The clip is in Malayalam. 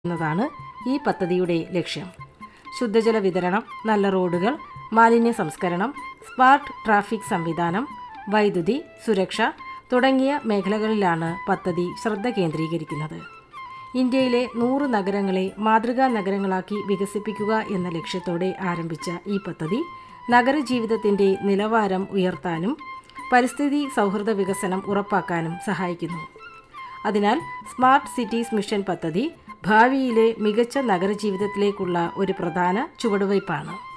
എന്നതാണ് ഈ പദ്ധതിയുടെ ലക്ഷ്യം ശുദ്ധജല വിതരണം നല്ല റോഡുകൾ മാലിന്യ സംസ്കരണം സ്മാർട്ട് ട്രാഫിക് സംവിധാനം വൈദ്യുതി സുരക്ഷ തുടങ്ങിയ മേഖലകളിലാണ് പദ്ധതി ശ്രദ്ധ കേന്ദ്രീകരിക്കുന്നത് ഇന്ത്യയിലെ നൂറ് നഗരങ്ങളെ മാതൃകാ നഗരങ്ങളാക്കി വികസിപ്പിക്കുക എന്ന ലക്ഷ്യത്തോടെ ആരംഭിച്ച ഈ പദ്ധതി നഗരജീവിതത്തിന്റെ നിലവാരം ഉയർത്താനും പരിസ്ഥിതി സൗഹൃദ വികസനം ഉറപ്പാക്കാനും സഹായിക്കുന്നു അതിനാൽ സ്മാർട്ട് സിറ്റീസ് മിഷൻ പദ്ധതി ഭാവിയിലെ മികച്ച നഗരജീവിതത്തിലേക്കുള്ള ഒരു പ്രധാന ചുവടുവയ്പ്പാണ്